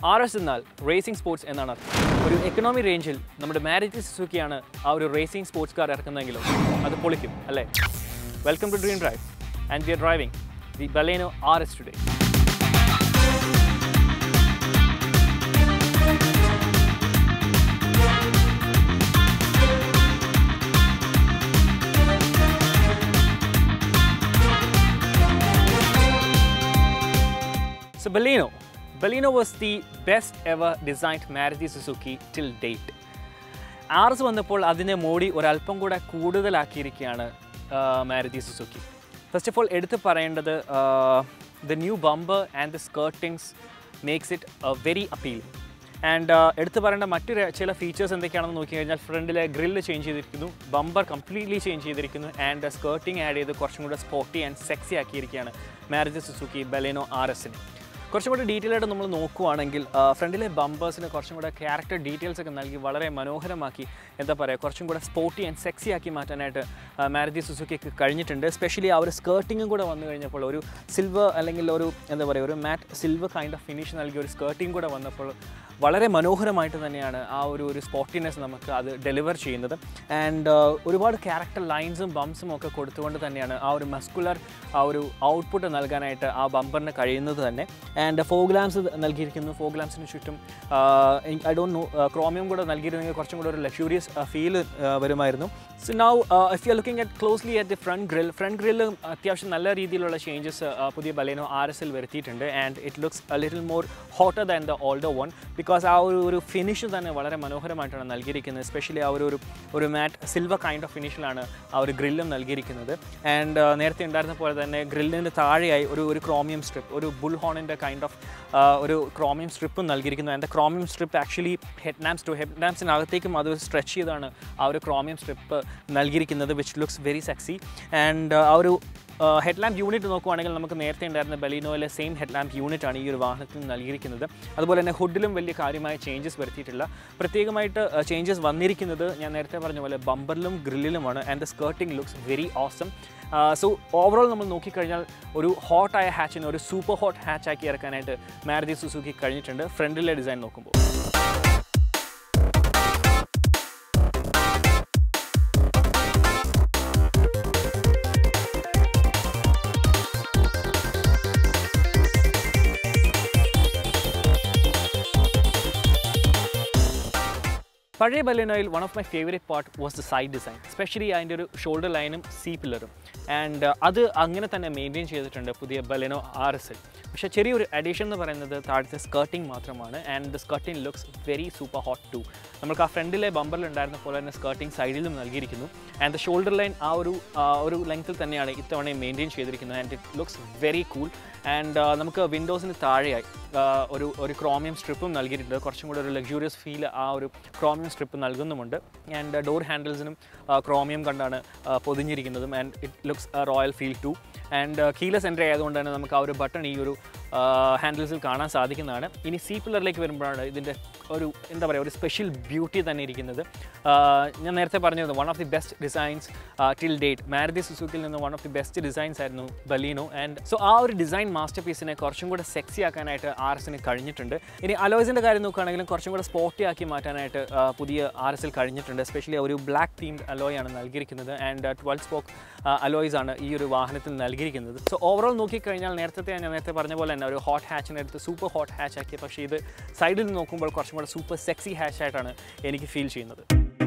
R S എന്നാൽ racing sports എന്നാണ് അർത്ഥം ഒരു എക്കണോമി റേഞ്ചിൽ നമ്മുടെ മാരുതി സുസുക്കിയാണ് ആ ഒരു റേസിംഗ് സ്പോർട്സ് കാർ ഇറക്കുന്നതെങ്കിലും അത് പൊളിക്കും അല്ലേ welcome to dream drive and we are driving the Baleno R S today So Baleno, Baleno was the best ever designed Maruti Suzuki till date. R S വന്നപ്പോൾ അതിനെ മോടി ഒരല്പം കൂടെ കൂടുതലാക്കിയിരിക്കുകയാണ് Maruti Suzuki first of all എടുത്ത് പറയേണ്ടത് the new bumper and the skirtings makes it very appealing and എടുത്ത് പറയേണ്ട മറ്റു ചില ഫീച്ചേഴ്സ് എന്തൊക്കെയാണെന്ന് നോക്കി കഴിഞ്ഞാൽ ഫ്രണ്ടിലെ ഗ്രില്ല് ചേഞ്ച് ചെയ്തിരിക്കുന്നു ബമ്പർ കംപ്ലീറ്റ്ലി ചേഞ്ച് ചെയ്തിരിക്കുന്നു ആൻഡ് സ്കേർട്ടിങ് ആഡ് ചെയ്ത് കുറച്ചും കൂടെ സ്പോർട്ടി ആൻഡ് സെക്സി ആക്കിയിരിക്കുകയാണ് മാരുതി സുസുക്കി ബലേനോ ആർ എസിന് കുറച്ചും കൂടെ ഡീറ്റെയിൽ ആയിട്ട് നമ്മൾ നോക്കുവാണെങ്കിൽ ഫ്രണ്ടിലെ ബമ്പേഴ്സിന് കുറച്ചും കൂടെ ക്യാരക്ടർ ഡീറ്റെയിൽസ് ഒക്കെ നൽകി വളരെ മനോഹരമാക്കി എന്താ പറയുക കുറച്ചും കൂടെ സ്പോർട്ടി ആൻഡ് സെക്സി ആക്കി മാറ്റാനായിട്ട് മാരുതി സുസുക്കിക്ക് കഴിഞ്ഞിട്ടുണ്ട് എസ്പെഷ്യലി ആ ഒരു സ്കേർട്ടിങ്ങും കൂടെ വന്നു കഴിഞ്ഞപ്പോൾ ഒരു സിൽവർ അല്ലെങ്കിൽ ഒരു എന്താ പറയുക ഒരു matte silver kind of finish നൽകിയ ഒരു സ്കേർട്ടിങ് കൂടെ വന്നപ്പോൾ വളരെ മനോഹരമായിട്ട് തന്നെയാണ് ആ ഒരു ഒരു സ്പോർട്ടിനെസ് നമുക്ക് അത് ഡെലിവർ ചെയ്യുന്നത് ആൻഡ് ഒരുപാട് ക്യാരക്ടർ ലൈൻസും ബംസും ഒക്കെ കൊടുത്തുകൊണ്ട് തന്നെയാണ് ആ ഒരു മസ്കുലർ ആ ഒരു ഔട്ട്പുട്ട് നൽകാനായിട്ട് ആ ബമ്പറിന് കഴിയുന്നത് തന്നെ ആൻഡ് ഫോഗ് ലാംസ് നൽകിയിരിക്കുന്നു ഫോഗ് ലാംസിന് ചുറ്റും ഐ ഡോണ്ട് നോ ക്രോമിയം കൂടെ നൽകിയിരുന്നെങ്കിൽ കുറച്ചും കൂടെ ഒരു ലക്ഷൂറിയസ് ഫീൽ വരുമായിരുന്നു so now if you looking at closely at the front grill front grill അത്യാവശ്യം നല്ല രീതിയിലുള്ള ചേഞ്ചസ് പുതിയ ബലേനോ ആർ എസ് എൽ വരുത്തിയിട്ടുണ്ട് and it looks little more hotter than the older one because ആ ഒരു ഒരു ഫിനിഷ് തന്നെ വളരെ മനോഹരമായിട്ടാണ് നൽകിയിരിക്കുന്നത് എസ്പെഷ്യലി ആ ഒരു ഒരു ഒരു മാറ്റ് സിൽവർ കൈൻഡ് ഓഫ് ഫിനിഷിലാണ് ആ ഒരു ഗ്രില്ലും നൽകിയിരിക്കുന്നത് ആൻഡ് നേരത്തെ ഉണ്ടായിരുന്ന പോലെ തന്നെ ഗ്രില്ലിൻ്റെ താഴെയായി ഒരു ഒരു ക്രോമിയം സ്ട്രിപ്പ് ഒരു ബുൾ ഹോണിൻ്റെ കൈൻഡ് ഓഫ് ഒരു ക്രോമിയം സ്ട്രിപ്പും നൽകിയിരിക്കുന്നു and chromium strip actually head lamps to head ലാംപ്സിനകത്തേക്കും അത് സ്ട്രെച്ച് ചെയ്താണ് ആ ഒരു ക്രോമിയം സ്ട്രിപ്പ് നൽകിയിരിക്കുന്നത് which looks very sexy and ആ ഒരു ഹെഡ് ലാമ്പ് യൂണിറ്റ് നോക്കുവാണെങ്കിൽ നമുക്ക് നേരത്തെ ഉണ്ടായിരുന്ന ബലീനോയിലെ സെയിം ഹെഡ് ലാമ്പ് യൂണിറ്റ് ആണ് ഈ ഒരു വാഹനത്തിന് നൽകിയിരിക്കുന്നത് അതുപോലെ തന്നെ ഹുഡിലും വലിയ കാര്യമായ ചേഞ്ചസ് വരുത്തിയിട്ടില്ല പ്രത്യേകമായിട്ട് ചേഞ്ചസ് വന്നിരിക്കുന്നത് ഞാൻ നേരത്തെ പറഞ്ഞ പോലെ ബമ്പറിലും ഗ്രില്ലിലുമാണ് and the skirting looks very awesome so overall നമ്മൾ നോക്കിക്കഴിഞ്ഞാൽ ഒരു ഹോട്ടായ ഹാച്ചിനെ ഒരു സൂപ്പർ ഹോട്ട് ഹാച്ച് ആക്കി ഇറക്കാനായിട്ട് മാരുതി സുസുക്കി കഴിഞ്ഞിട്ടുണ്ട് ഫ്രണ്ടിലെ ഡിസൈൻ നോക്കുമ്പോൾ പഴയ ബലേനോയിൽ one of my favourite part was the side design specially അതിൻ്റെ ഒരു ഷോൾഡർ ലൈനും സി പില്ലറും ആൻഡ് അത് അങ്ങനെ തന്നെ മെയിൻറ്റെയിൻ ചെയ്തിട്ടുണ്ട് പുതിയ ബലേനോ ആർ എസ് എൽ പക്ഷേ ചെറിയൊരു അഡീഷൻ എന്ന് പറയുന്നത് താഴത്തെ സ്കർട്ടിങ് മാത്രമാണ് and the skirting looks very super hot too നമുക്ക് ആ ഫ്രണ്ടിലെ ബമ്പറിൽ ഉണ്ടായിരുന്ന പോലെ തന്നെ സ്കർട്ടിങ് സൈഡിലും നൽകിയിരിക്കുന്നു ആൻഡ് ദ ഷോൾഡർ ലൈൻ ആ ഒരു ആ ഒരു ലെങ്ത്തിൽ തന്നെയാണ് ഇത്തവണ മെയിൻറ്റെയിൻ ചെയ്തിരിക്കുന്നത് and it looks very cool and നമുക്ക് വിൻഡോസിന് താഴെയായി ഒരു ഒരു ക്രോമിയം സ്ട്രിപ്പും നൽകിയിട്ടുണ്ട് കുറച്ചും കൂടെ ഒരു ലക്ഷൂറിയസ് ഫീൽ ആ ഒരു ക്രോമിയം സ്ട്രിപ്പ് നൽകുന്നുമുണ്ട് ആൻഡ് ഡോർ ഹാൻഡിൽസിനും ക്രോമിയം കണ്ടാണ് പൊതിഞ്ഞിരിക്കുന്നതും and it looks royal feel too and keyless entry ആയതുകൊണ്ട് തന്നെ നമുക്ക് ആ ഒരു ബട്ടൺ ഈ ഒരു ഹാൻഡിൽസിൽ കാണാൻ സാധിക്കുന്നതാണ് ഇനി സി പില്ലറിലേക്ക് വരുമ്പോഴാണ് ഇതിൻ്റെ ഒരു എന്താ പറയുക ഒരു സ്പെഷ്യൽ ബ്യൂട്ടി തന്നെ ഇരിക്കുന്നത് ഞാൻ നേരത്തെ പറഞ്ഞത് one of the best designs till date Maruti സുസുക്കിൽ നിന്ന് one of the best designs ആയിരുന്നു ബലീനോ ആൻഡ് സോ ആ ഒരു ഡിസൈൻ മാസ്റ്റർ പീസിനെ കുറച്ചും കൂടെ സെക്സി ആക്കാനായിട്ട് ആർ എസിന് കഴിഞ്ഞിട്ടുണ്ട് ഇനി അലോയ്സിൻ്റെ കാര്യം നോക്കുകയാണെങ്കിലും കുറച്ചും കൂടെ സ്പോർട്ടി ആക്കി മാറ്റാനായിട്ട് പുതിയ ആർ എസിൽ കഴിഞ്ഞിട്ടുണ്ട് എസ്പെഷ്യലി ഒരു ബ്ലാക്ക് തീംഡ് അലോയ് ആണ് നൽകിയിരിക്കുന്നത് ആൻഡ് ട്വൽവ് സ്പോക്ക് അലോയ്സ് ആണ് ഈ ഒരു വാഹനത്തിൽ നൽകിയിരിക്കുന്നത് സോ ഓവറോൾ നോക്കിക്കഴിഞ്ഞാൽ നേരത്തെ ഞാൻ നേരത്തെ പറഞ്ഞ പോലെ തന്നെ ഒരു ഹോട്ട് ഹാച്ചിനെ എടുത്ത് സൂപ്പർ ഹോട്ട് ഹാച്ച് ആക്കി പക്ഷേ ഇത് സൈഡിൽ നിന്ന് നോക്കുമ്പോൾ കുറച്ചും കൂടെ സൂപ്പർ സെക്സി ഹാച്ച് ആയിട്ടാണ് എനിക്ക് ഫീൽ ചെയ്യുന്നത്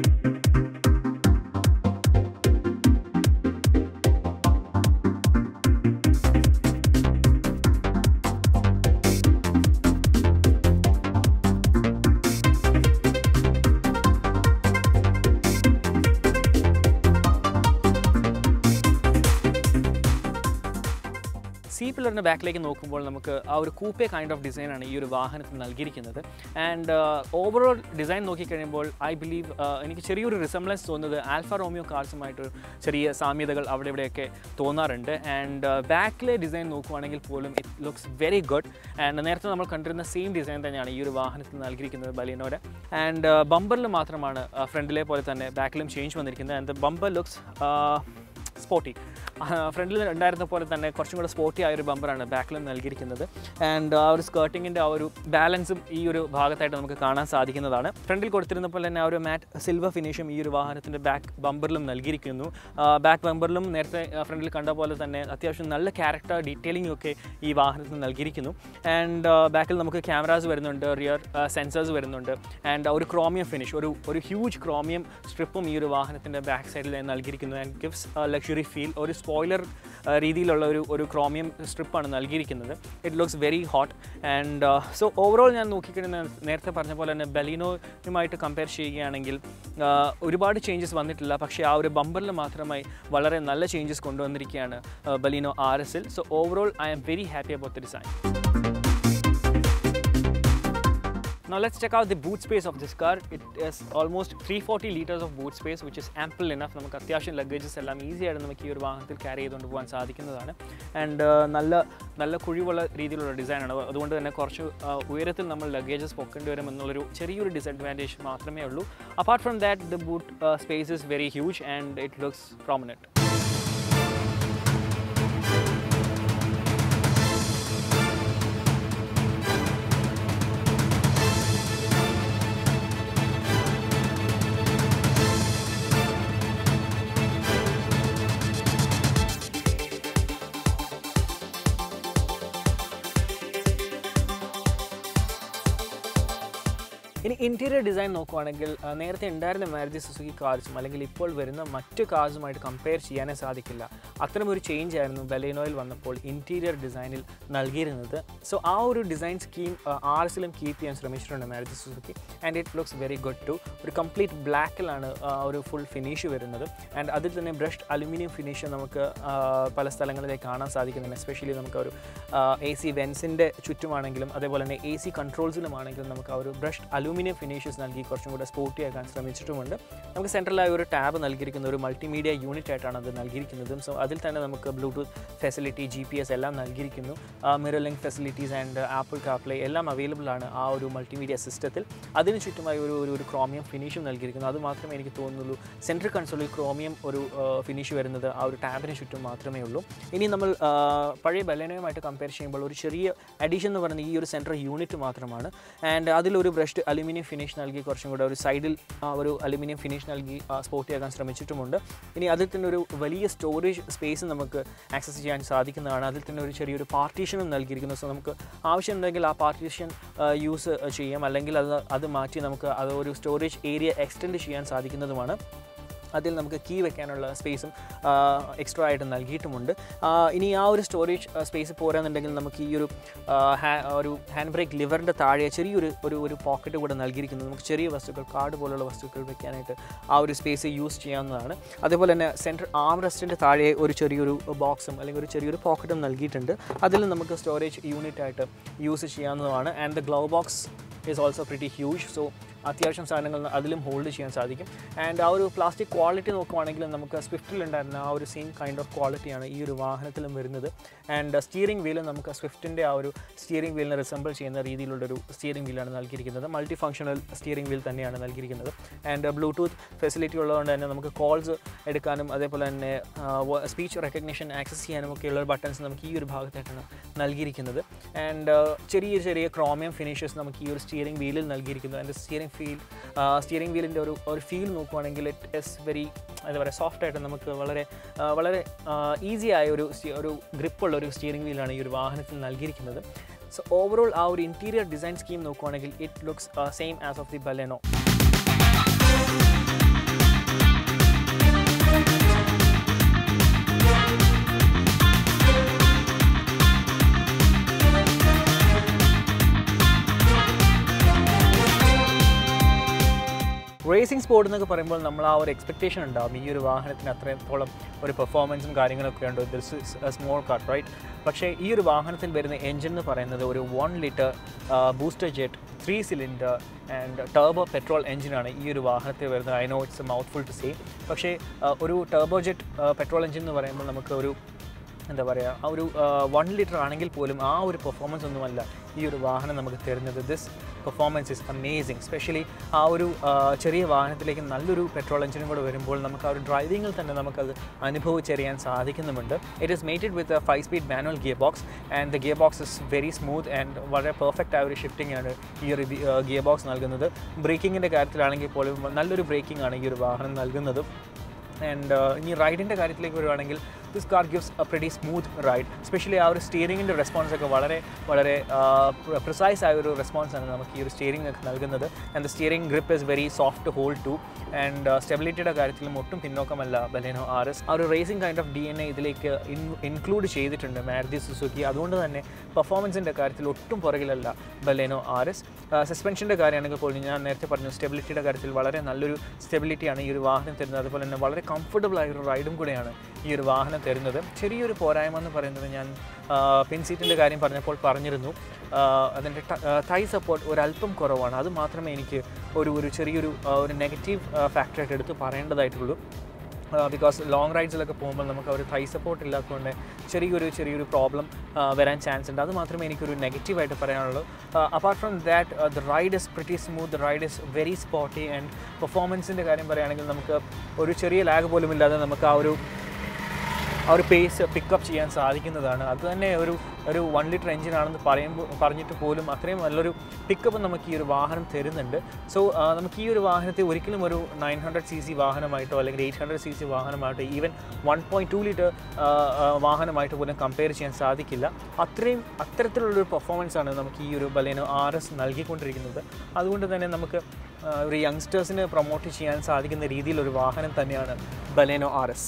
സി പില്ലറിൻ്റെ ബാക്കിലേക്ക് നോക്കുമ്പോൾ നമുക്ക് ആ ഒരു കൂപ്പേ കൈൻഡ് ഓഫ് ഡിസൈനാണ് ഈ ഒരു വാഹനത്തിൽ നൽകിയിരിക്കുന്നത് ആൻഡ് ഓവറോൾ ഡിസൈൻ നോക്കിക്കഴിയുമ്പോൾ ഐ ബിലീവ് എനിക്ക് ചെറിയൊരു റിസംബ്ലൻസ് തോന്നുന്നത് ആൽഫ റോമിയോ കാർസുമായിട്ട് ചെറിയ സാമ്യതകൾ അവിടെ ഇവിടെയൊക്കെ തോന്നാറുണ്ട് ആൻഡ് ബാക്കിലെ ഡിസൈൻ നോക്കുവാണെങ്കിൽ പോലും it looks very good and നേരത്തെ നമ്മൾ കണ്ടിരുന്ന സെയിം ഡിസൈൻ തന്നെയാണ് ഈ ഒരു വാഹനത്തിൽ നൽകിയിരിക്കുന്നത് ബലീനോടെ ആൻഡ് ബമ്പറിൽ മാത്രമാണ് ഫ്രണ്ടിലെ പോലെ തന്നെ ബാക്കിലും ചേഞ്ച് വന്നിരിക്കുന്നത് and the bumper looks sporty ഫ്രണ്ടിൽ ഉണ്ടായിരുന്ന പോലെ തന്നെ കുറച്ചും കൂടെ സ്പോർട്ടി ആയ ഒരു ബമ്പറാണ് ബാക്കിൽ നൽകിയിരിക്കുന്നത് ആൻഡ് ആ ഒരു സ്കേർട്ടിങ്ങിൻ്റെ ആ ഒരു ബാലൻസും ഈ ഒരു ഭാഗത്തായിട്ട് നമുക്ക് കാണാൻ സാധിക്കുന്നതാണ് ഫ്രണ്ടിൽ കൊടുത്തിരുന്ന പോലെ തന്നെ ആ ഒരു മാറ്റ് സിൽവർ ഫിനിഷും ഈ ഒരു വാഹനത്തിൻ്റെ ബാക്ക് ബമ്പറിലും നൽകിയിരിക്കുന്നു ബാക്ക് ബമ്പറിലും നേരത്തെ ഫ്രണ്ടിൽ കണ്ട പോലെ തന്നെ അത്യാവശ്യം നല്ല ക്യാരക്ടർ ഡീറ്റെയിലിംഗ് ഒക്കെ ഈ വാഹനത്തിൽ നൽകിയിരിക്കുന്നു ആൻഡ് ബാക്കിൽ നമുക്ക് ക്യാമറാസ് വരുന്നുണ്ട് റിയർ സെൻസേഴ്സ് വരുന്നുണ്ട് ആൻഡ് ഒരു ക്രോമിയം ഫിനിഷ് ഒരു ഒരു ഹ്യൂജ് ക്രോമിയം സ്ട്രിപ്പും ഈ ഒരു വാഹനത്തിൻ്റെ ബാക്ക് സൈഡിൽ നൽകിയിരിക്കുന്നു ആൻഡ് ഗിഫ്സ് ലക്ഷറി ഫീൽ ഒരു സ്പോയിലർ രീതിയിലുള്ള ഒരു ഒരു ക്രോമിയം സ്ട്രിപ്പാണ് നൽകിയിരിക്കുന്നത് it looks very hot and so overall ഞാൻ നോക്കിക്കഴിഞ്ഞാൽ നേരത്തെ പറഞ്ഞ പോലെ തന്നെ ബലീനോയുമായിട്ട് കമ്പയർ ചെയ്യുകയാണെങ്കിൽ ആ, ഒരുപാട് ചേഞ്ചസ് വന്നിട്ടില്ല പക്ഷേ ആ ഒരു ബമ്പറിൽ മാത്രമായി വളരെ നല്ല ചേഞ്ചസ് കൊണ്ടുവന്നിരിക്കുകയാണ് ബലീനോ ആർ എസിൽ so overall I am very happy about the design Now let's check out the boot space of this car. It is almost 340 liters of boot space which is ample enough. നമുക്ക് അത്യാവശ്യം luggages എല്ലാം easy ആയിട്ട് നമുക്ക് ഈ ഒരു വാഹനത്തിൽ carry ചെയ്തുകൊണ്ട് പോകാൻ സാധിക്കുന്നതാണ് ആൻഡ് നല്ല നല്ല കുഴിവുള്ള രീതിയിലുള്ള ഡിസൈനാണ് അതുകൊണ്ട് തന്നെ കുറച്ച് ആ, ഉയരത്തിൽ നമ്മൾ ലഗേജസ് പൊക്കേണ്ടി വരും എന്നുള്ളൊരു ചെറിയൊരു ഡിസഡ്വാൻറ്റേജ് മാത്രമേ ഉള്ളൂ apart from that the boot space is very huge and it looks prominent ഇനി ഇൻറ്റീരിയർ ഡിസൈൻ നോക്കുവാണെങ്കിൽ ആ, നേരത്തെ ഉണ്ടായിരുന്ന മാരുതി സുസുക്കി കാർസും അല്ലെങ്കിൽ ഇപ്പോൾ വരുന്ന മറ്റ് കാർസുമായിട്ട് കമ്പയർ ചെയ്യാനേ സാധിക്കില്ല അത്തരം ഒരു ചേഞ്ച് ആയിരുന്നു ബലേനോയിൽ വന്നപ്പോൾ ഇൻറ്റീരിയർ ഡിസൈനിൽ നൽകിയിരുന്നത് സോ ആ ഒരു ഡിസൈൻ സ്കീം ആർ എസിലും കീപ്പ് ചെയ്യാൻ ശ്രമിച്ചിട്ടുണ്ട് Maruti Suzuki and it looks very good too ഒരു കംപ്ലീറ്റ് ബ്ലാക്കിലാണ് ഒരു ഫുൾ ഫിനിഷ് വരുന്നത് ആൻഡ് അതിൽ തന്നെ ബ്രഷ്ഡ് അലുമിനിയം ഫിനിഷ് നമുക്ക് ആ, പല സ്ഥലങ്ങളിലേക്ക് കാണാൻ സാധിക്കുന്നുണ്ട് എസ്പെഷ്യലി നമുക്ക് ആ ഒരു എ സി വെൻസിൻ്റെ ചുറ്റുമാണെങ്കിലും അതേപോലെ തന്നെ എ സി കൺട്രോൾസിലുമാണെങ്കിലും നമുക്ക് ആ ഒരു ബ്രഷ്ഡ് അലൂമിനിയം ഫിനിഷസ് നൽകി കുറച്ചും കൂടെ സ്പോർട്ടി ആക്കാൻ ശ്രമിച്ചിട്ടുമുണ്ട് നമുക്ക് സെൻട്രലായ ഒരു ടാബ് നൽകിയിരിക്കുന്ന ഒരു മൾട്ടിമീഡിയ യൂണിറ്റ് ആയിട്ടാണ് അത് നൽകിയിരിക്കുന്നതും സോ അതിൽ തന്നെ നമുക്ക് Bluetooth facility G P S എല്ലാം നൽകിയിരിക്കുന്നു mirror link facilities and Apple CarPlay എല്ലാം അവൈലബിൾ ആണ് ആ ഒരു മൾട്ടിമീഡിയ സിസ്റ്റത്തിൽ അതിന് ചുറ്റുമായി ഒരു ഒരു ഒരു ക്രോമിയം ഫിനിഷും നൽകിയിരിക്കുന്നു അത് മാത്രമേ എനിക്ക് തോന്നുന്നുള്ളൂ സെൻട്രൽ കൺസോളിൽ ക്രോമിയം ഒരു ഫിനിഷ് വരുന്നത് ആ ഒരു ടാബിന് ചുറ്റും മാത്രമേ ഉള്ളൂ ഇനി നമ്മൾ ആ, പഴയ ബലനയുമായിട്ട് കമ്പയർ ചെയ്യുമ്പോൾ ഒരു ചെറിയ അഡീഷൻ എന്ന് പറയുന്നത് ഈ ഒരു സെൻട്രൽ യൂണിറ്റ് മാത്രമാണ് ആൻഡ് അതിലൊരു ബ്രഷ്ഡ് അലുമിനിയം ഫിനിഷ് നൽകി കുറച്ചും കൂടെ ഒരു സൈഡിൽ ആ ഒരു അലുമിനിയം ഫിനിഷ് നൽകി സ്പോർട്ടി ആക്കാൻ ശ്രമിച്ചിട്ടുമുണ്ട് ഇനി അതിൽ തന്നെ ഒരു വലിയ സ്റ്റോറേജ് സ്പേസ് നമുക്ക് ആക്സസ് ചെയ്യാൻ സാധിക്കുന്നതാണ് അതിൽ തന്നെ ഒരു ചെറിയൊരു പാർട്ടീഷനും നൽകിയിരിക്കുന്നു സോ നമുക്ക് ആവശ്യമുണ്ടെങ്കിൽ ആ പാർട്ടീഷൻ യൂസ് ചെയ്യാം അല്ലെങ്കിൽ അത് അത് മാറ്റി നമുക്ക് അത് ഒരു സ്റ്റോറേജ് ഏരിയ എക്സ്റ്റെൻഡ് ചെയ്യാൻ സാധിക്കുന്നതുമാണ് അതിൽ നമുക്ക് കീ വെക്കാനുള്ള സ്പേസും എക്സ്ട്രാ ആയിട്ട് നൽകിയിട്ടുമുണ്ട് ആ, ഇനി ആ ഒരു സ്റ്റോറേജ് സ്പേസ് പോരാന്നുണ്ടെങ്കിൽ നമുക്ക് ഈ ഒരു ആ, ഹാ- ഒരു ഹാൻഡ് ബ്രേക്ക് ലിവറിൻ്റെ താഴെ ചെറിയൊരു ഒരു ഒരു പോക്കറ്റ് കൂടെ നൽകിയിരിക്കുന്നു നമുക്ക് ചെറിയ വസ്തുക്കൾ കാർഡ് പോലുള്ള വസ്തുക്കൾ വെക്കാനായിട്ട് ആ ഒരു സ്പേസ് യൂസ് ചെയ്യാവുന്നതാണ് അതേപോലെ തന്നെ സെൻട്രൽ ആം റെസ്റ്റിൻ്റെ താഴെ ഒരു ചെറിയൊരു ബോക്സും അല്ലെങ്കിൽ ഒരു ചെറിയൊരു പോക്കറ്റും നൽകിയിട്ടുണ്ട് അതിൽ നമുക്ക് സ്റ്റോറേജ് യൂണിറ്റ് ആയിട്ട് യൂസ് ചെയ്യാവുന്നതാണ് and the glove box is also pretty huge so അത്യാവശ്യം സാധനങ്ങൾ അതിലും ഹോൾഡ് ചെയ്യാൻ സാധിക്കും ആൻഡ് ആ ഒരു പ്ലാസ്റ്റിക് ക്വാളിറ്റി നോക്കുവാണെങ്കിൽ നമുക്ക് സ്വിഫ്റ്റിലുണ്ടായിരുന്ന ആ ഒരു സെയിം കൈൻഡ് ഓഫ് ക്വാളിറ്റിയാണ് ഈ ഒരു വാഹനത്തിലും വരുന്നത് ആൻഡ് സ്റ്റിയറിംഗ് വീല് നമുക്ക് സ്വിഫ്റ്റിൻ്റെ ആ ഒരു സ്റ്റിയറിംഗ് വീലിനെ റിസംബിൾ ചെയ്യുന്ന രീതിയിലുള്ളൊരു സ്റ്റിയറിംഗ് വീലാണ് നൽകിയിരിക്കുന്നത് മൾട്ടി ഫംഗ്ഷണൽ സ്റ്റിയറിംഗ് വീൽ തന്നെയാണ് നൽകിയിരിക്കുന്നത് ആൻഡ് ബ്ലൂടൂത്ത് ഫെസിലിറ്റി ഉള്ളതുകൊണ്ട് തന്നെ നമുക്ക് കോൾസ് എടുക്കാനും അതേപോലെ തന്നെ സ്പീച്ച് റെക്കഗ്നിഷൻ ആക്സസ് ചെയ്യാനും ഒക്കെയുള്ള ബട്ടൺസ് നമുക്ക് ഈ ഒരു ഭാഗത്തായിട്ടാണ് നൽകിയിരിക്കുന്നത് ആൻഡ് ചെറിയ ചെറിയ ക്രോമിയം ഫിനിഷസ് നമുക്ക് ഈ ഒരു സ്റ്റിയറിംഗ് വീലിൽ നൽകിയിരിക്കുന്നു അതിൻ്റെ സ്റ്റിയറിംഗ് ഫീൽ സ്റ്റിയറിംഗ് വീലിൻ്റെ ഒരു ഒരു ഫീൽ നോക്കുവാണെങ്കിൽ ഇറ്റ് ഇസ് വെരി എന്താ പറയുക സോഫ്റ്റ് ആയിട്ട് നമുക്ക് വളരെ ആ, വളരെ ഈസി ആയ ഒരു സ്റ്റി- ഒരു ഗ്രിപ്പുള്ള ഒരു സ്റ്റിയറിംഗ് വീലാണ് ഈ ഒരു വാഹനത്തിൽ നൽകിയിരിക്കുന്നത് സോ ഓവറോൾ ആ ഒരു ഇൻറ്റീരിയർ ഡിസൈൻ സ്കീം നോക്കുവാണെങ്കിൽ it looks same as of the Baleno racing sport എന്നൊക്കെ പറയുമ്പോൾ നമ്മൾ ആ ഒരു എക്സ്പെക്ടേഷൻ ഉണ്ടാവും ഈ ഒരു വാഹനത്തിന് അത്രത്തോളം ഒരു പെർഫോമൻസും കാര്യങ്ങളൊക്കെ ഉണ്ട് this is a small car right പക്ഷേ ഈ ഒരു വാഹനത്തിൽ വരുന്ന എഞ്ചിൻ എന്ന് പറയുന്നത് ഒരു one litre booster jet three cylinder and turbo petrol എഞ്ചിനാണ് ഈ ഒരു വാഹനത്തിൽ വരുന്നത് I know it's a mouthful to say പക്ഷേ ആ, ഒരു ടർബോ ജെറ്റ് പെട്രോൾ എഞ്ചിൻ എന്ന് പറയുമ്പോൾ നമുക്ക് ഒരു എന്താ പറയുക ആ ഒരു വൺ ലിറ്റർ ആണെങ്കിൽ പോലും ആ ഒരു പെർഫോമൻസ് ഒന്നുമല്ല ഈ ഒരു വാഹനം നമുക്ക് തരുന്നത് this performance is amazing specially ആ ഒരു ആ, ചെറിയ വാഹനത്തിലേക്ക് നല്ലൊരു പെട്രോൾ എഞ്ചിനും കൂടെ വരുമ്പോൾ നമുക്ക് ആ ഒരു ഡ്രൈവിങ്ങിൽ തന്നെ നമുക്കത് അനുഭവിച്ചറിയാൻ സാധിക്കുന്നുമുണ്ട് it is mated with five speed manual gear box and the gear box is very smooth and വളരെ പെർഫെക്റ്റ് ആയ ഒരു ഷിഫ്റ്റിംഗ് ആണ് ഈ ഒരു ഗിയർ ബോക്സ് നൽകുന്നത് ബ്രേക്കിങ്ങിൻ്റെ കാര്യത്തിലാണെങ്കിൽ പോലും നല്ലൊരു ബ്രേക്കിംഗ് ആണ് ഈ ഒരു വാഹനം നൽകുന്നത് ആൻഡ് ഇനി റൈഡിൻ്റെ കാര്യത്തിലേക്ക് വരുവാണെങ്കിൽ this car gives a pretty smooth ride specially ആ ഒരു സ്റ്റിയറിങ്ങിൻ്റെ റെസ്പോൺസ് ഒക്കെ വളരെ വളരെ പ്രിസൈസ് ആയ ഒരു റെസ്പോൺസ് ആണ് നമുക്ക് ഈ ഒരു സ്റ്റിയറിംഗ് ഒക്കെ നൽകുന്നത് and the steering grip is very soft hold too and സ്റ്റെബിലിറ്റിയുടെ കാര്യത്തിലും ഒട്ടും പിന്നോക്കമല്ല ബലേനോ ആർ എസ് ആ ഒരു racing kind of D N A ഇതിലേക്ക് ഇൻക്ലൂഡ് ചെയ്തിട്ടുണ്ട് മാരുതി സുസുക്കി അതുകൊണ്ട് തന്നെ പെർഫോമൻസിൻ്റെ കാര്യത്തിൽ ഒട്ടും പുറകിലല്ല ബലേനോ ആർ എസ് സസ്പെൻഷൻ്റെ കാര്യമാണെങ്കിൽ പോലും ഞാൻ നേരത്തെ പറഞ്ഞു സ്റ്റെബിലിറ്റിയുടെ കാര്യത്തിൽ വളരെ നല്ലൊരു സ്റ്റെബിലിറ്റിയാണ് ഈ ഒരു വാഹനം തരുന്നത് അതുപോലെ തന്നെ വളരെ കംഫർട്ടബിൾ ആയ ഒരു റൈഡും കൂടെയാണ് ഈ ഒരു വാഹനം തരുന്നത് ചെറിയൊരു പോരായ്മ എന്ന് പറയുന്നത് ഞാൻ പിൻ സീറ്റിൻ്റെ കാര്യം പറഞ്ഞപ്പോൾ പറഞ്ഞിരുന്നു ആ, അതിൻ്റെ തൈ സപ്പോർട്ട് ഒരല്പം കുറവാണ് അത് മാത്രമേ എനിക്ക് ഒരു ഒരു ചെറിയൊരു ആ, ഒരു നെഗറ്റീവ് ഫാക്ടറായിട്ട് എടുത്ത് പറയേണ്ടതായിട്ടുള്ളൂ ബിക്കോസ് ലോങ് റൈഡ്സിലൊക്കെ പോകുമ്പോൾ നമുക്ക് ഒരു തൈ സപ്പോർട്ട് ഇല്ലാത്തതുകൊണ്ട് ചെറിയൊരു ചെറിയൊരു പ്രോബ്ലം വരാൻ ചാൻസ് ഉണ്ട് അത് മാത്രമേ എനിക്കൊരു നെഗറ്റീവായിട്ട് പറയാനുള്ളൂ apart from that the ride is pretty smooth the ride is very sporty and പെർഫോമൻസിൻ്റെ കാര്യം പറയുകയാണെങ്കിൽ നമുക്ക് ഒരു ചെറിയ ലാഗ് പോലും ഇല്ലാതെ നമുക്ക് ആ ഒരു ആ ഒരു പേസ് പിക്കപ്പ് ചെയ്യാൻ സാധിക്കുന്നതാണ് അത് തന്നെ ഒരു ഒരു വൺ ലിറ്റർ എഞ്ചിനാണെന്ന് പറയുമ്പോൾ പറഞ്ഞിട്ട് പോലും അത്രയും നല്ലൊരു പിക്കപ്പ് നമുക്ക് ഈ ഒരു വാഹനം തരുന്നുണ്ട് സോ നമുക്ക് ഈ ഒരു വാഹനത്തെ ഒരിക്കലും ഒരു നയൻ ഹൺഡ്രഡ് സി സി വാഹനമായിട്ടോ അല്ലെങ്കിൽ എയ്റ്റ് ഹൺഡ്രഡ് സി സി വാഹനമായിട്ടോ even one point two litre വാഹനമായിട്ട് പോലും കമ്പയർ ചെയ്യാൻ സാധിക്കില്ല അത്രയും അത്തരത്തിലുള്ളൊരു പെർഫോമൻസ് ആണ് നമുക്ക് ഈ ഒരു ബലേനോ ആർ എസ് നൽകിക്കൊണ്ടിരിക്കുന്നത് അതുകൊണ്ട് തന്നെ നമുക്ക് ആ, ഒരു യങ്സ്റ്റേഴ്സിന് പ്രൊമോട്ട് ചെയ്യാൻ സാധിക്കുന്ന രീതിയിലൊരു വാഹനം തന്നെയാണ് Baleno R S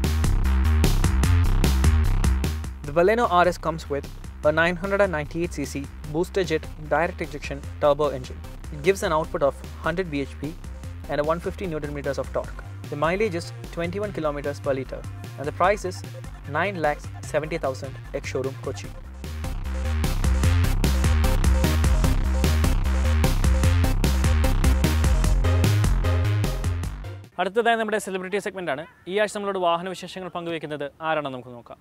The Baleno RS comes with a 998cc booster jet direct injection turbo engine. It gives an output of 100 bhp and a 150 Newton meters of torque. The mileage is 21 kilometers per liter and the price is 9 lakhs 70,000 ex showroom Kochi. അടുത്തതായി നമ്മുടെ celebrity segment ആണ് ഈ ആഴ്ച നമ്മളോട് വാഹന വിശേഷങ്ങൾ പങ്കുവയ്ക്കുന്നത് ആരാണെന്ന് നമുക്ക് നോക്കാം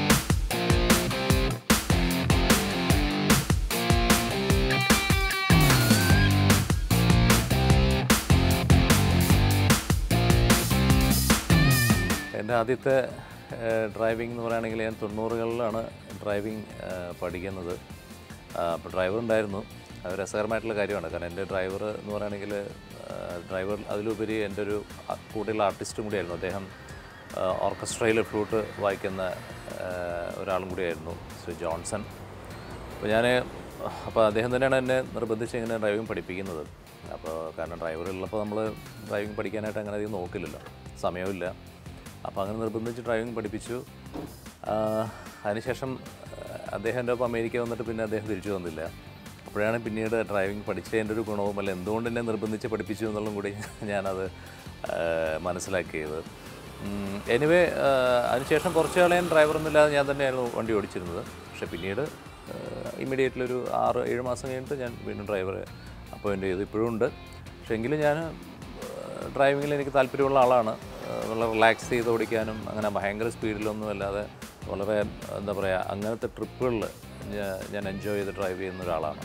എൻ്റെ ആദ്യത്തെ ഡ്രൈവിംഗ് എന്ന് പറയുകയാണെങ്കിൽ ഞാൻ തൊണ്ണൂറുകളിലാണ് ഡ്രൈവിംഗ് പഠിക്കുന്നത് അപ്പോൾ ഡ്രൈവർ ഉണ്ടായിരുന്നു അത് രസകരമായിട്ടുള്ള കാര്യമാണ് കാരണം എൻ്റെ ഡ്രൈവർ എന്ന് പറയുകയാണെങ്കിൽ ഡ്രൈവർ അതിലുപരി എൻ്റെ ഒരു അ- കൂടെയുള്ള ആർട്ടിസ്റ്റും കൂടിയായിരുന്നു അദ്ദേഹം ഓർക്കസ്ട്രയിൽ ഫ്ലൂട്ട് വായിക്കുന്ന ആ, ഒരാളും കൂടിയായിരുന്നു ശ്രീ ജോൺസൺ അപ്പോൾ ഞാൻ അപ്പോൾ അദ്ദേഹം തന്നെയാണ് എന്നെ നിർബന്ധിച്ച് ഇങ്ങനെ ഡ്രൈവിംഗ് പഠിപ്പിക്കുന്നത് അപ്പോൾ കാരണം ഡ്രൈവർ ഉള്ളപ്പോൾ നമ്മൾ ഡ്രൈവിംഗ് പഠിക്കാനായിട്ട് അങ്ങനെ അധികം നോക്കില്ലല്ലോ സമയമില്ല അപ്പോൾ അങ്ങനെ നിർബന്ധിച്ച് ഡ്രൈവിംഗ് പഠിപ്പിച്ചു ആ, അതിനുശേഷം ആ, അദ്ദേഹം എൻ്റെ ഒപ്പം അമേരിക്ക വന്നിട്ട് പിന്നെ അദ്ദേഹം തിരിച്ചു വന്നില്ല അപ്പോഴാണ് പിന്നീട് ഡ്രൈവിംഗ് പഠിച്ചതിൻ്റെ ഒരു ഗുണവും അല്ല എന്തുകൊണ്ട് എന്നെ നിർബന്ധിച്ച് പഠിപ്പിച്ചു എന്നുള്ളതും കൂടി ഞാനത് ആ, മനസ്സിലാക്കിയത് എനിവേ അതിനുശേഷം കുറച്ച് നാൾ ഞാൻ ഡ്രൈവറൊന്നുമില്ലാതെ ഞാൻ തന്നെയായിരുന്നു വണ്ടി ഓടിച്ചിരുന്നത് പക്ഷേ പിന്നീട് ഇമ്മീഡിയറ്റ്ലി ഒരു ആറ് ഏഴ് മാസം കഴിഞ്ഞിട്ട് ഞാൻ വീണ്ടും ഡ്രൈവറെ അപ്പോയിൻ്റ് ചെയ്തു ഇപ്പോഴും ഉണ്ട് പക്ഷേ എങ്കിലും ഞാൻ ഡ്രൈവിങ്ങിൽ എനിക്ക് താല്പര്യമുള്ള ആളാണ് ആ, വളരെ റിലാക്സ് ചെയ്ത് ഓടിക്കാനും അങ്ങനെ ഭയങ്കര സ്പീഡിലൊന്നും അല്ലാതെ വളരെ എന്താ പറയുക അങ്ങനത്തെ ട്രിപ്പുകളിൽ ഞാൻ എൻജോയ് ചെയ്ത് ഡ്രൈവ് ചെയ്യുന്ന ഒരാളാണ്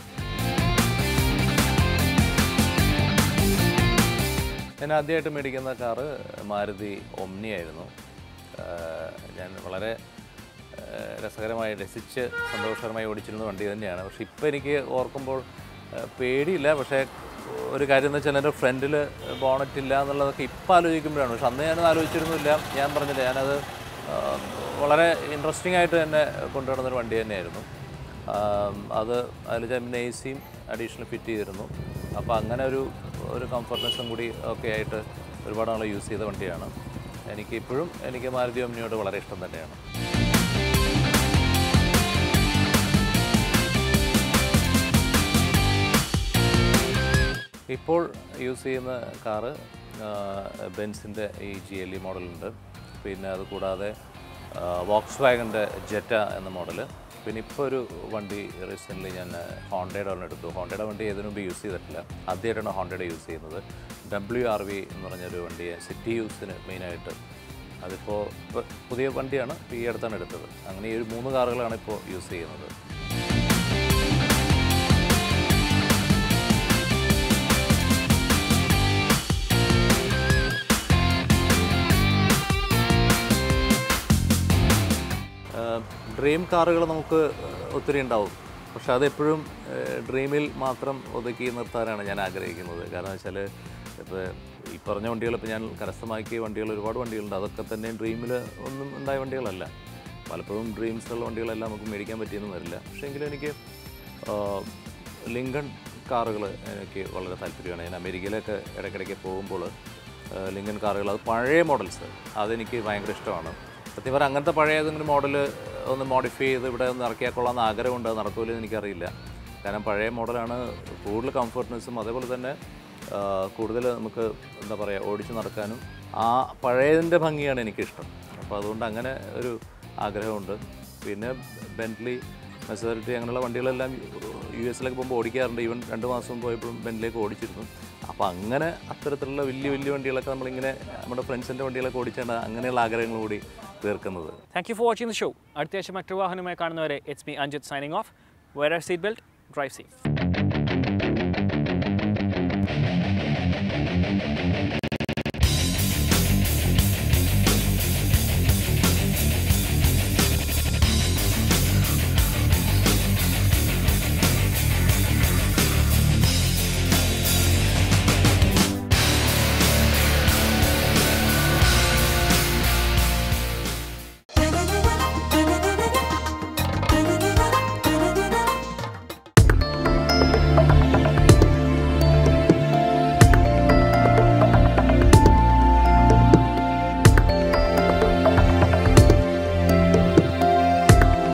ഞാൻ ആദ്യമായിട്ട് മേടിക്കുന്ന കാറ് മാരുതി ഒമ്നി ആയിരുന്നു ആ, ഞാൻ വളരെ ആ, രസകരമായി രസിച്ച് സന്തോഷകരമായി ഓടിച്ചിരുന്ന വണ്ടി തന്നെയാണ് പക്ഷേ ഇപ്പോൾ എനിക്ക് ഓർക്കുമ്പോൾ ആ, പേടിയില്ല പക്ഷേ ഒരു കാര്യം എന്ന് വെച്ചാൽ എൻ്റെ ഫ്രണ്ടിൽ ബോണറ്റ് ഇല്ല എന്നുള്ളതൊക്കെ ഇപ്പോൾ ആലോചിക്കുമ്പോഴാണ് പക്ഷെ അന്ന് ഞാനത് ആലോചിച്ചിരുന്നില്ല ഞാൻ പറഞ്ഞില്ല ഞാനത് ആ, വളരെ ഇൻട്രസ്റ്റിംഗ് ആയിട്ട് തന്നെ കൊണ്ടുനടന്നൊരു വണ്ടി തന്നെയായിരുന്നു ആം, അത് അതിൽ പിന്നെ എ സിയും അഡീഷണൽ ഫിറ്റ് ചെയ്തിരുന്നു അപ്പോൾ അങ്ങനെ ഒരു ഒരു കംഫർട്ട്നെസ്സും കൂടി ഒക്കെ ആയിട്ട് ഒരുപാട് നാൾ യൂസ് ചെയ്ത വണ്ടിയാണ് എനിക്ക് ഇപ്പോഴും എനിക്ക് മാരുതി ഒമ്നിയോട് വളരെ ഇഷ്ടം തന്നെയാണ് ഇപ്പോൾ യൂസ് ചെയ്യുന്ന കാറ് ബെൻസിൻ്റെ ഈ ജി എൽ ഇ മോഡലുണ്ട് പിന്നെ അത് കൂടാതെ വോക്സ് വാഗൻ്റെ ജെറ്റ എന്ന മോഡൽ പിന്നെ ഇപ്പോൾ ഒരു വണ്ടി റീസെൻ്റ്ലി ഞാൻ ഹോണ്ടയുടെ ഒരെണ്ണം എടുത്തു ഹോണ്ടയുടെ വണ്ടി ഏതിനു മുമ്പ് യൂസ് ചെയ്തിട്ടില്ല ആദ്യമായിട്ടാണ് ഹോണ്ടയുടെ യൂസ് ചെയ്യുന്നത് ഡബ്ല്യു ആർ വി എന്ന് പറഞ്ഞൊരു വണ്ടിയെ സിറ്റി യൂസിന് മെയിനായിട്ട് അതിപ്പോൾ ഇപ്പോൾ പുതിയ വണ്ടിയാണ് ഇപ്പോൾ ഈ അടുത്താണ് എടുത്തത് അങ്ങനെ ഈ ഒരു മൂന്ന് കാറുകളാണ് ഇപ്പോൾ യൂസ് ചെയ്യുന്നത് ഡ്രീം കാറുകൾ നമുക്ക് ഒത്തിരി ഉണ്ടാവും പക്ഷെ അതെപ്പോഴും ഡ്രീമിൽ മാത്രം ഒതുക്കി നിർത്താനാണ് ഞാൻ ആഗ്രഹിക്കുന്നത് കാരണം വെച്ചാൽ ഇപ്പോൾ ഈ പറഞ്ഞ വണ്ടികൾ ഇപ്പോൾ ഞാൻ കരസ്ഥമാക്കിയ വണ്ടികൾ ഒരുപാട് വണ്ടികളുണ്ട് അതൊക്കെ തന്നെ ഡ്രീമിൽ ഒന്നും ഉണ്ടായ വണ്ടികളല്ല പലപ്പോഴും ഡ്രീംസുള്ള വണ്ടികളെല്ലാം നമുക്ക് മേടിക്കാൻ പറ്റിയെന്നും വരില്ല പക്ഷേ എങ്കിലും എനിക്ക് ആ, ലിങ്കൺ കാറുകൾ എനിക്ക് വളരെ താല്പര്യമാണ് ഞാൻ അമേരിക്കയിലൊക്കെ ഇടയ്ക്കിടയ്ക്ക് പോകുമ്പോൾ ആ, ലിങ്കൺ കാറുകൾ അത് പഴയ മോഡൽസ് അതെനിക്ക് ഭയങ്കര ഇഷ്ടമാണ് സത്യം പറഞ്ഞാൽ അങ്ങനത്തെ പഴയ ഏതെങ്കിലും മോഡൽ ഒന്ന് മോഡിഫൈ ചെയ്ത് ഇവിടെ ഒന്ന് ഇറക്കിയാൽ കൊള്ളാമെന്ന് ആഗ്രഹമുണ്ട് അത് നടക്കൂലെന്ന് എനിക്കറിയില്ല കാരണം പഴയ മോഡലാണ് കൂടുതൽ കംഫർട്ട്നെസ്സും അതേപോലെ തന്നെ കൂടുതൽ നമുക്ക് എന്താ പറയുക ഓടിച്ച് നടക്കാനും ആ പഴയതിൻ്റെ ഭംഗിയാണ് എനിക്കിഷ്ടം അപ്പോൾ അതുകൊണ്ട് അങ്ങനെ ഒരു ആഗ്രഹമുണ്ട് പിന്നെ ബെൻറ്റ്ലി മെസോറിറ്റി അങ്ങനെയുള്ള വണ്ടികളെല്ലാം യു എസിലൊക്കെ പോകുമ്പോൾ ഓടിക്കാറുണ്ട് ഈവൻ രണ്ട് മാസം പോയപ്പോഴും ബെൻറ്റിലേക്ക് ഓടിച്ചിരുന്നു അപ്പോൾ അങ്ങനെ അത്തരത്തിലുള്ള വലിയ വലിയ വണ്ടികളൊക്കെ നമ്മളിങ്ങനെ നമ്മുടെ ഫ്രണ്ട്സിൻ്റെ വണ്ടികളൊക്കെ ഓടിച്ചാണ് അങ്ങനെയുള്ള ആഗ്രഹങ്ങൾ കൂടി തീർക്കുന്നത് thank you for watching the show അടുത്ത ആഴ്ച മറ്റൊരു വാഹനമായി കാണുന്നവരെ it's me Anjith signing off wear seat belt drive safe